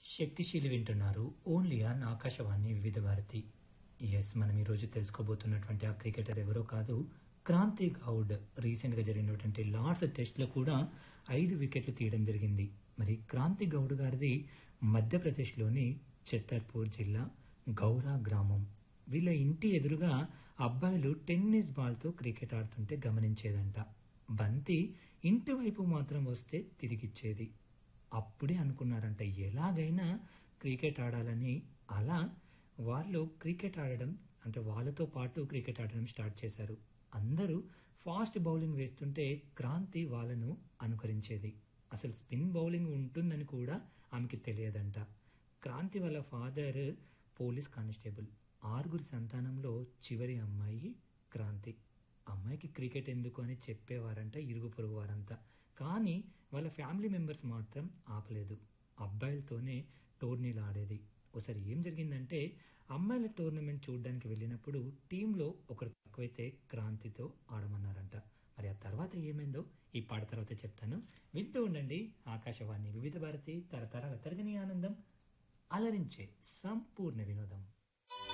శక్తిశీలి వింటున్నారు only on Akashvani వివిధ భారతి ఎస్ మనం ఈరోజు తెలుసుకోబోతున్నటువంటి ఆ క్రికెటర్ ఎవరో కాదు క్రాంతి గౌడ్ రీసెంట్ గా జరిగినటువంటి లార్డ్స్ టెస్ట్ లో కూడా ఐదు వికెట్లు తీయడం జరిగింది మరి క్రాంతి గౌడ్ గారిది మధ్యప్రదేశ్లోని చిత్తర్పూర్ జిల్లా గౌరా గ్రామం వీళ్ళ ఇంటి ఎదురుగా అబ్బాయిలు టెన్నిస్ బాల్తో క్రికెట్ ఆడుతుంటే గమనించేదంట బంతి ఇంటి వైపు మాత్రం వస్తే తిరిగిచ్చేది అప్పుడే అనుకున్నారంట ఎలాగైనా క్రికెట్ ఆడాలని అలా వాళ్ళు క్రికెట్ ఆడడం అంటే వాళ్ళతో పాటు క్రికెట్ ఆడడం స్టార్ట్ చేశారు అందరూ ఫాస్ట్ బౌలింగ్ వేస్తుంటే క్రాంతి వాళ్ళను అనుకరించేది అసలు స్పిన్ బౌలింగ్ ఉంటుందని కూడా ఆమెకి తెలియదంట క్రాంతి వాళ్ళ ఫాదర్ పోలీస్ కానిస్టేబుల్ ఆరుగురి సంతానంలో చివరి అమ్మాయి క్రాంతి అమ్మాయికి క్రికెట్ ఎందుకు అని చెప్పేవారంట ఇరుగు పొరుగు వారంతా కానీ వాళ్ళ ఫ్యామిలీ మెంబర్స్ మాత్రం ఆపలేదు అబ్బాయిలతోనే టోర్నీలు ఆడేది ఒకసారి ఏం జరిగిందంటే అమ్మాయిల టోర్నమెంట్ చూడడానికి వెళ్ళినప్పుడు టీంలో ఒకరు తక్కువైతే క్రాంతితో ఆడమన్నారంట మరి ఆ తర్వాత ఏమైందో ఈ పాట తర్వాత చెప్తాను వింటూ ఉండండి ఆకాశవాణి వివిధ భారతి తరతరాల తరగని ఆనందం అలరించే సంపూర్ణ వినోదం